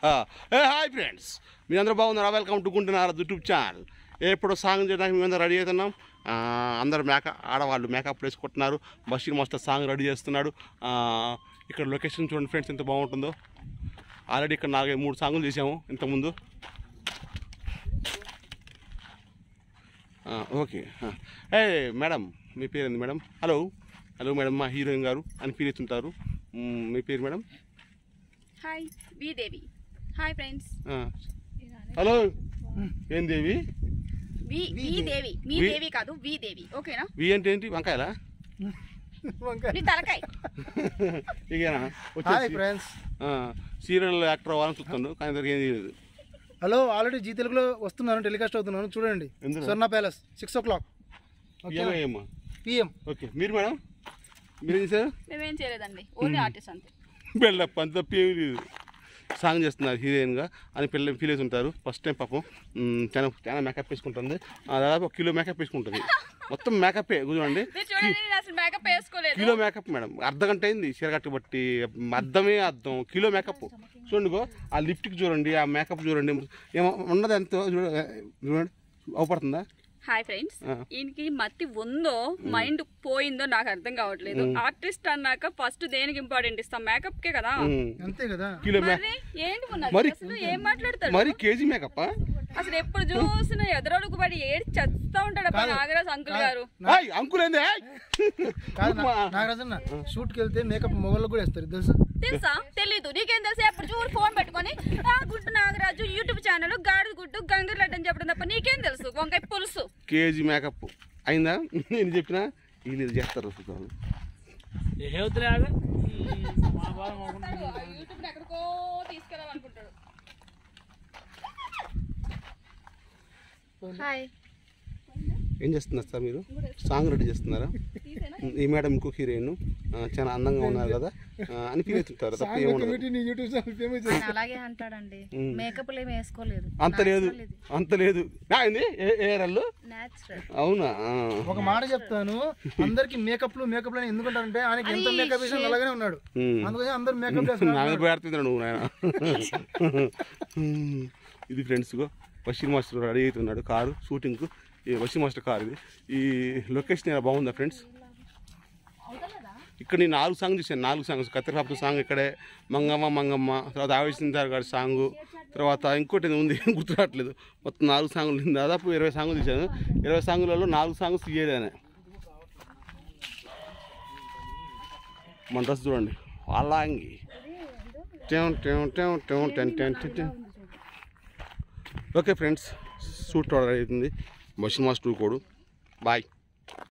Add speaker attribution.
Speaker 1: ఏ hi friends మీ అందరూ బాగున్నారా వెల్కమ్ టు గుంటున్నారా యూట్యూబ్ ఛానల్ ఎప్పుడు సాంగ్ చేయడానికి మేము అందరూ రెడీ అవుతున్నాం ఆ, అందరు మేక ఆడవాళ్ళు మేకప్ వేసుకుంటున్నారు బషీర్ మాస్టర్ సాంగ్ రెడీ చేస్తున్నాడు ఆ, ఇక్కడ లొకేషన్ చూడండి ఫ్రెండ్స్ ఎంత బాగుంటుందో ఆల్రెడీ ఇక్కడ నాలుగైదు మూడు సాంగులు చేసాము ఇంతకుముందు ఆ, ఓకే ఆ. ఏ మేడం మీ పేరు ఏంది మేడం హలో హలో మేడం మా హీరోయిన్ గారు అని ఫీల్ అవుతుంటారు మ్, మీ పేరు madam
Speaker 2: hi V Devi hi friends
Speaker 1: ఆ. హలో ఏం దేవి
Speaker 2: వి వి దేవి మీ
Speaker 1: వి-
Speaker 2: దేవి కాదు వి దేవి ఓకేనా
Speaker 1: వి అంటే ఏంటి వంకాయలా
Speaker 2: నీ తలకాయ
Speaker 1: ఇకేనా
Speaker 3: హాయ్
Speaker 1: వచ్చేసి
Speaker 3: ఫ్రెండ్స్
Speaker 1: సీరియల్ యాక్టర్ అవ్వాలని చూస్తాను కానీ దానికి ఏం చేయలేదు
Speaker 3: హలో ఆల్రెడీ జీ తెలుగులో వస్తున్నాను టెలికాస్ట్ అవుతున్నాను చూడండి
Speaker 1: ఎందులో?
Speaker 3: స్వర్ణ ప్యాలెస్ సిక్స్ ఓ క్లాక్
Speaker 1: ఏమో ఏమో
Speaker 3: పిఎం
Speaker 1: ఓకే మీరు మేడం మీరు ఏం చేశారు
Speaker 2: మేమేం చేయలేదండి ఓన్లీ ఆర్టిస్ట్ అంతే
Speaker 1: బిల్డప్ అంత తప్ప ఏమీ లేదు సాంగ్ చేస్తున్నారు హీరోయిన్గా అని పిల్లలు ఫీల్ అవుతుంటారు ఉంటారు ఫస్ట్ టైం పాపం మ్, చాలా చాలా మేకప్ వేసుకుంటుంది ఆ, దాదాపు ఒక కిలో మేకప్ వేసుకుంటుంది మొత్తం మేకప్ చూడండి
Speaker 2: మీరు చూడండి నేను అసలు మేకప్ వేసుకోలేదు
Speaker 1: కిలో మేకప్ మేడం అర్ధ గంట అయింది చీరగట్టు బట్టి అర్థమే అర్థం కిలో మేకప్ చూడండి గో ఆ లిప్టిక్ చూడండి ఆ మేకప్ చూడండి ఏమో ఉన్నది ఎంతో చూడ చూడండి అవపడుతుందా
Speaker 2: హాయ్ ఫ్రెండ్స్
Speaker 1: ఆ.
Speaker 2: ఈయనకి మతి ఉందో మైండ్ పోయిందో నాకు అర్థం కావట్లేదు ఆర్టిస్ట్ అన్నాక ఫస్ట్ దేనికి ఇంపార్టెంట్ ఇస్తాం మేకప్ కే కదా
Speaker 1: మ్,
Speaker 3: అంతే కదా
Speaker 1: కిలో మే
Speaker 2: మరి ఏంటి ఉన్నది?
Speaker 1: మరి-
Speaker 2: అసలు ఏం మాట్లాడతాడు
Speaker 1: మరి కేజీ మేకప్
Speaker 2: అసలు ఎప్పుడు చూసినా ఎదరోడుకు పడి ఏడి చస్తా ఉంటాడు అబ్బా నాగరాజ్ అంకుల్ గారు
Speaker 1: అంకుల్ ఏంది ఏయ్!
Speaker 3: కాదు నా- నాగరాజన్న షూట్కి వెళ్తే మేకప్ మొగళ్ళకు కూడా వేస్తారు తెలుసు
Speaker 2: తెలుసా తెలీదు నీకేం తెలుసా ఎప్పుడు చూడు ఫోన్ పెట్టుకొని ఆ గుడ్డు నాగరాజు యూట్యూబ్ ఛానల్ గాడిద గుడ్డు గంగర్ లడ్డు అని చెప్పడం తప్ప నీకేం తెలుసు వంకాయ పులుసు
Speaker 1: కేజీ మేకప్ అయిందా నేను చెప్పినా వీళ్ళు ఇది చేస్తారు చూద్దాం.
Speaker 2: యూట్యూబ్ ఎక్కడికో తీసుకెళ్ళాలనుకుంటాడు హాయ్
Speaker 1: ఏం చేస్తున్నారు సార్ మీరు సాంగ్ రెడీ చేస్తున్నారా ఈ మేడం ఇంకో హీరోయిన్ చాలా అందంగా ఉన్నారు కదా ఆ, అని ఫీల్ అవుతుంటారు తప్ప ఏముండదు
Speaker 3: కమిటీ నీ యూట్యూబ్ ఛానల్ ఫేమస్
Speaker 4: ఆయన అలాగే అంటాడండి మేకప్ ఏమి వేసుకోలేదు
Speaker 1: అంత లేదు అంత లేదు నా, ఏంది ఏ- ఏ రల్లు
Speaker 4: నేచురల్
Speaker 1: అవునా ఆ.
Speaker 3: ఒక మాట చెప్తాను అందరికి మేకప్లు మేకప్ అని ఎందుకంటారంటే ఆయనకి ఎంత మేకప్ వేసినా అలాగనే ఉన్నాడు
Speaker 1: ఉమ్.
Speaker 3: అందుకని అందరు మేకప్
Speaker 1: నా
Speaker 3: వేస్తున్నారు
Speaker 1: మీద పోయాడుతున్నాడు నువ్వు నాయన ఇది ఫ్రెండ్స్గా బషీర్ మాస్టర్ రెడీ అవుతున్నాడు కారు షూటింగ్కు ఈ బషీర్ మాస్టర్ కారు ఇది ఈ లొకేషన్ ఎలా బాగుందా ఫ్రెండ్స్ ఇక్కడ నేను నాలుగు సాంగ్ చూసాను నాలుగు సాంగ్స్ కత్తిరపాపు సాంగ్ ఇక్కడే మంగమ్మ మంగమ్మ తర్వాత ఆవేశించారు గారి సాంగ్ తర్వాత ఇంకోటి ఏదో ఉంది గుర్తు రావట్లేదు మొత్తం నాలుగు సాంగులు నేను దాదాపు ఇరవై సాంగులు తీశాను ఇరవై సాంగులలో నాలుగు సాంగ్స్ తీయలేనే మన డ్రెస్ చూడండి అలాంగి ten ten ten ten ten ten ten ten okay friends shoot order అవుతుంది మషిన్ మాస్ టూ కోడు బాయ్